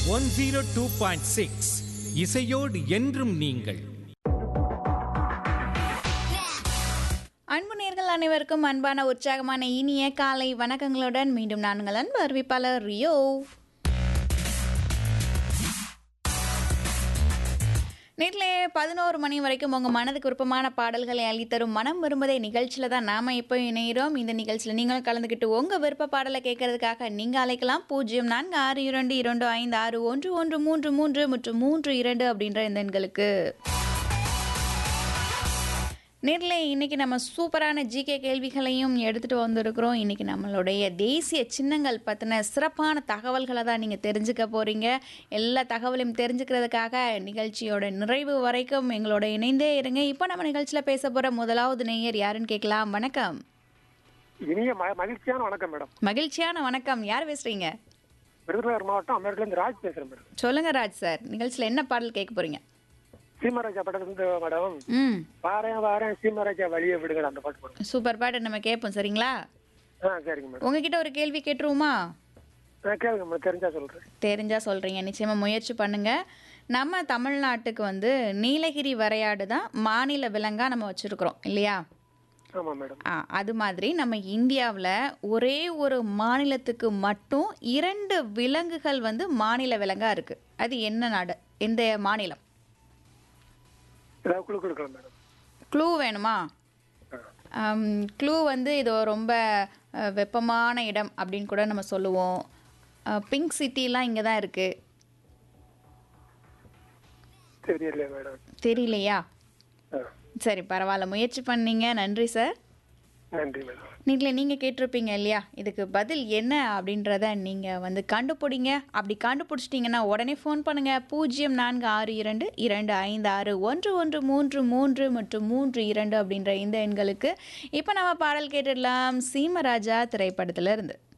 One zero two point six இசையோடு என்றும் நீங்கள் அன்பு நேர்கள் அனைவருக்கும் அன்பான உற்சாகமான இனிய காலை வணக்கங்களுடன் மீண்டும் நான் உங்கள் அன்பு அறிவிப்பாளர் ரியோ நேற்றிலே பதினோரு மணி வரைக்கும் உங்கள் மனதுக்கு விருப்பமான பாடல்களை அளித்தரும் மனம் விரும்புதே நிகழ்ச்சியில் தான் நாம் இப்போ இணைகிறோம் இந்த நிகழ்ச்சியில் நீங்களும் கலந்துக்கிட்டு உங்கள் விருப்ப பாடலை கேட்கறதுக்காக நீங்கள் அழைக்கலாம் பூஜ்ஜியம் நான்கு ஆறு இரண்டு இரண்டு ஐந்து ஆறு ஒன்று ஒன்று மூன்று மூன்று மற்றும் மூன்று இரண்டு அப்படின்ற இந்த எண்களுக்கு நேரில் இன்னைக்கு நம்ம சூப்பரான ஜிகே கேள்விகளையும் எடுத்துகிட்டு வந்திருக்கிறோம் இன்னைக்கு நம்மளுடைய தேசிய சின்னங்கள் பற்றின சிறப்பான தகவல்களை தான் நீங்கள் தெரிஞ்சுக்க போகிறீங்க எல்லா தகவலையும் தெரிஞ்சுக்கிறதுக்காக நிகழ்ச்சியோட நிறைவு வரைக்கும் எங்களோட இணைந்தே இருங்க இப்போ நம்ம நிகழ்ச்சியில் பேச போகிற முதலாவது நேயர் யாருன்னு கேட்கலாம் வணக்கம் இனிய ம- மகிழ்ச்சியான வணக்கம் மேடம் மகிழ்ச்சியான வணக்கம் யார் பேசுகிறீங்க விருதுநகர் மாவட்டம் அமெரிக்கிலேருந்து ராஜ் பேசுறேன் மேடம் சொல்லுங்க ராஜ் சார் நிகழ்ச்சியில் என்ன பாடல் கேட்க போகிறீங்க சீமராஜா படத்துல மேடம் ம் வாரேன் வாரேன் சீமராஜா வழியை விடுங்க அந்த பாட்டு போடுங்க சூப்பர் பாட்டு நம்ம கேட்போம் சரிங்களா ஆ சரிங்க மேடம் உங்ககிட்ட ஒரு கேள்வி கேட்டுருவோமா நான் கேளுங்க மேடம் தெரிஞ்சா சொல்றேன் தெரிஞ்சா சொல்கிறீங்க நிச்சயமாக முயற்சி பண்ணுங்க நம்ம தமிழ்நாட்டுக்கு வந்து நீலகிரி வரையாடு தான் மாநில விலங்காக நம்ம வச்சுருக்குறோம் இல்லையா ஆமா மேடம் ஆ அது மாதிரி நம்ம இந்தியாவில் ஒரே ஒரு மாநிலத்துக்கு மட்டும் இரண்டு விலங்குகள் வந்து மாநில விலங்காக இருக்குது அது என்ன நாடு எந்த மாநிலம் ஏதாவது குழு கொடுக்கலாம் மேடம் க்ளூ வேணுமா ஆ. க்ளூ வந்து இது ரொம்ப அஹ், வெப்பமான இடம் அப்படின்னு கூட நம்ம சொல்லுவோம் பிங்க் சிட்டிலாம் இங்கே தான் இருக்குது தெரியல மேடம் தெரியலையா ஆ. சரி பரவாயில்ல முயற்சி பண்ணீங்க நன்றி சார் நன்றி மேடம் நீங்களே நீங்கள் கேட்டிருப்பீங்க இல்லையா இதுக்கு பதில் என்ன அப்படின்றத நீங்கள் வந்து கண்டுபிடிங்க அப்படி கண்டுபிடிச்சிட்டிங்கன்னா உடனே ஃபோன் பண்ணுங்கள் பூஜ்ஜியம் நான்கு ஆறு இரண்டு இரண்டு ஐந்து ஆறு ஒன்று ஒன்று மூன்று மூன்று மற்றும் மூன்று இரண்டு அப்படின்ற இந்த எண்களுக்கு இப்போ நம்ம பாடல் கேட்டுடலாம் சீமராஜா திரைப்படத்துல இருந்து